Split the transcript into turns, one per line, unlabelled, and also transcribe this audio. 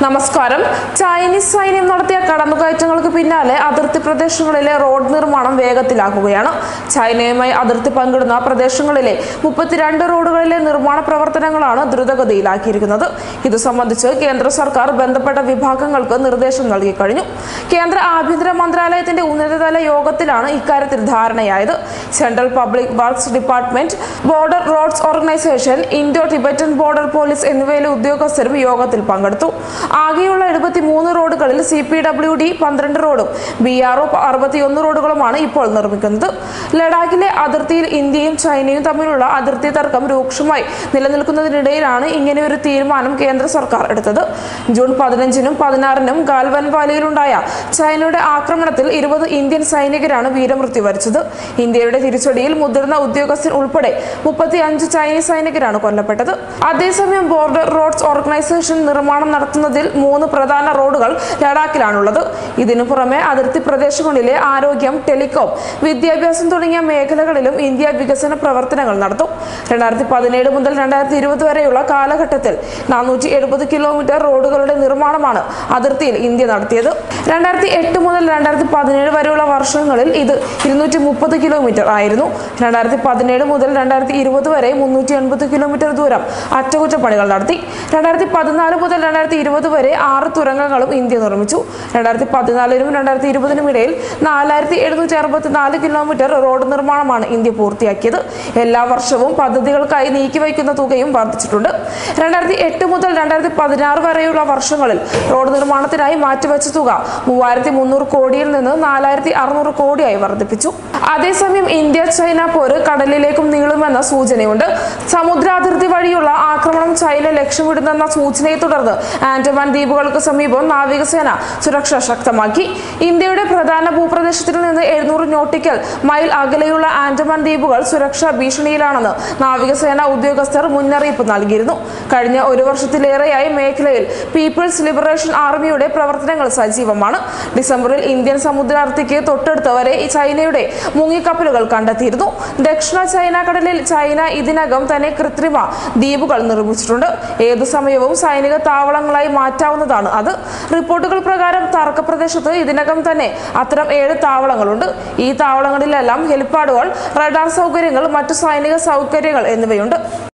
നമസ്കാരം ചൈനീസ് സൈന്യം നടത്തിയ കടന്നുകയറ്റങ്ങൾക്ക് പിന്നാലെ അതിർത്തി പ്രദേശങ്ങളിലെ റോഡ് നിർമ്മാണം വേഗത്തിലാക്കുകയാണ് ചൈനയുമായി അതിർത്തി പങ്കിടുന്ന പ്രദേശങ്ങളിലെ മുപ്പത്തിരണ്ട് റോഡുകളിലെ നിർമ്മാണ പ്രവർത്തനങ്ങളാണ് ദ്രുതഗതിയിലാക്കിയിരിക്കുന്നത് ഇത് സംബന്ധിച്ച് കേന്ദ്ര സർക്കാർ ബന്ധപ്പെട്ട വിഭാഗങ്ങൾക്ക് നിർദ്ദേശം നൽകി കഴിഞ്ഞു കേന്ദ്ര ആഭ്യന്തര മന്ത്രാലയത്തിന്റെ ഉന്നതതല യോഗത്തിലാണ് ഇക്കാര്യത്തിൽ ധാരണയായത് central public works department border roads organisation Indo Tibetan border police എന്നിവയിലെ ഉദ്യോഗസ്ഥരും യോഗത്തിൽ പങ്കെടുത്തു ആകെയുള്ള എഴുപത്തി മൂന്ന് റോഡുകളിൽ സി പി ഡബ്ല്യു ഡി പന്ത്രണ്ട് റോഡും ബി ആർ ഒ അറുപത്തിയൊന്ന് റോഡുകളുമാണ് ഇപ്പോൾ നിർമ്മിക്കുന്നത് ലഡാക്കിലെ അതിർത്തിയിൽ ഇന്ത്യയും ചൈനയും തമ്മിലുള്ള അതിർത്തി തർക്കം രൂക്ഷമായി നിലനിൽക്കുന്നതിനിടയിലാണ് ഇങ്ങനെയൊരു തീരുമാനം കേന്ദ്ര സർക്കാർ എടുത്തത് ജൂൺ പതിനഞ്ചിനും പതിനാറിനും ഗാൽവൻ വാലിയിലുണ്ടായ ചൈനയുടെ ആക്രമണത്തിൽ ഇരുപത് ഇന്ത്യൻ സൈനികരാണ് വീരമൃത്യു വരിച്ചത് ഇന്ത്യയുടെ തിരിച്ചടിയിൽ മുതിർന്ന ഉദ്യോഗസ്ഥൻ ഉൾപ്പെടെ മുപ്പത്തി അഞ്ച് ചൈനീസ് സൈനികരാണ് കൊല്ലപ്പെട്ടത് അതേസമയം ബോർഡർ റോഡ്സ് ഓർഗനൈസേഷൻ നിർമ്മാണം നടത്തുന്നതിൽ മൂന്ന് പ്രധാന റോഡുകൾ ലഡാക്കിലാണുള്ളത് ഇതിനു പുറമെ അതിർത്തി പ്രദേശങ്ങളിലെ ആരോഗ്യം ടെലികോം വിദ്യാഭ്യാസം തുടങ്ങിയ മേഖലകളിലും ഇന്ത്യ വികസന പ്രവർത്തനങ്ങൾ നടത്തും രണ്ടായിരത്തി പതിനേഴ് മുതൽ രണ്ടായിരത്തി ഇരുപത് വരെയുള്ള കാലഘട്ടത്തിൽ നാനൂറ്റി എഴുപത് കിലോമീറ്റർ റോഡുകളുടെ നിർമ്മാണമാണ് അതിർത്തിയിൽ ഇന്ത്യ നടത്തിയത് രണ്ടായിരത്തി എട്ട് മുതൽ രണ്ടായിരത്തി പതിനേഴ് വരെയുള്ള വർഷങ്ങളിൽ ഇത് ഇരുന്നൂറ്റി മുപ്പത് കിലോമീറ്റർ ആയിരുന്നു രണ്ടായിരത്തി പതിനേഴ് മുതൽ രണ്ടായിരത്തി ഇരുപത് വരെ മുന്നൂറ്റി എൺപത് കിലോമീറ്റർ ദൂരം അറ്റകുറ്റപ്പണികൾ നടത്തി രണ്ടായിരത്തി പതിനാല് മുതൽ രണ്ടായിരത്തി ഇരുപത് വരെ ആറ് തുരങ്കങ്ങളും ഇന്ത്യ നിർമ്മിച്ചു രണ്ടായിരത്തി പതിനാലിനും രണ്ടായിരത്തി ഇരുപതിനും ഇടയിൽ നാലായിരത്തി എഴുന്നൂറ്റി അറുപത്തി നാല് കിലോമീറ്റർ റോഡ് നിർമ്മാണമാണ് ഇന്ത്യ പൂർത്തിയാക്കിയത് എല്ലാ വർഷവും പദ്ധതികൾക്കായി നീക്കിവയ്ക്കുന്ന തുകയും വർദ്ധിച്ചിട്ടുണ്ട് രണ്ടായിരത്തി എട്ട് മുതൽ രണ്ടായിരത്തി പതിനാറ് വരെയുള്ള വർഷങ്ങളിൽ റോഡ് നിർമ്മാണത്തിനായി മാറ്റിവെച്ച തുക മൂവായിരത്തി മുന്നൂറ് കോടിയിൽ നിന്ന് നാലായിരത്തി അറുന്നൂറ് കോടിയായി വർദ്ധിപ്പിച്ചു അതേസമയം ഇന്ത്യ ചൈന പോര് കടലിലേക്കും നീളുമെന്ന സൂചനയുണ്ട് സമുദ്രാതിർത്തി വഴിയുള്ള ആക്രമണം ചൈന ലക്ഷ്യമിടുന്നെന്ന സൂചനയെ തുടർന്ന് ആൻഡമാൻ ദ്വീപുകൾക്ക് സമീപം നാവികസേന സുരക്ഷ ശക്തമാക്കി ഇന്ത്യയുടെ പ്രധാന ഭൂപ്രദേശത്തിൽ നിന്ന് എഴുന്നൂറ് നോട്ടിക്കൽ മൈൽ അകലെയുള്ള ആൻഡമാൻ ദ്വീപുകൾ സുരക്ഷാ ഭീഷണിയിലാണെന്ന് നാവികസേന ഉദ്യോഗസ്ഥർ മുന്നറിയിപ്പ് നൽകിയിരുന്നു കഴിഞ്ഞ ഒരു വർഷത്തിലേറെയായി മേഖലയിൽ പീപ്പിൾസ് ലിബറേഷൻ ആർമിയുടെ പ്രവർത്തനങ്ങൾ സജീവമാണ് ഡിസംബറിൽ ഇന്ത്യൻ സമുദ്രാതിർത്തിക്ക് തൊട്ടടുത്ത് വരെ ഈ ചൈനയുടെ മുങ്ങിക്കപ്പലുകൾ കണ്ടെത്തിയിരുന്നു ദക്ഷിണ ചൈന കടലിൽ ചൈന ഇതിനകം തന്നെ കൃത്രിമ ദ്വീപുകൾ നിർമ്മിച്ചിട്ടുണ്ട് ഏതു സമയവും സൈനിക താവളങ്ങളായി മാറ്റാവുന്നതാണ് അത് റിപ്പോർട്ടുകൾ പ്രകാരം തർക്കപ്രദേശത്ത് ഇതിനകം തന്നെ അത്തരം ഏഴ് താവളങ്ങളുണ്ട് ഈ താവളങ്ങളിലെല്ലാം ഹെലിപ്പാഡുകൾ റഡാർ സൗകര്യങ്ങൾ മറ്റു സൈനിക സൗകര്യങ്ങൾ എന്നിവയുണ്ട്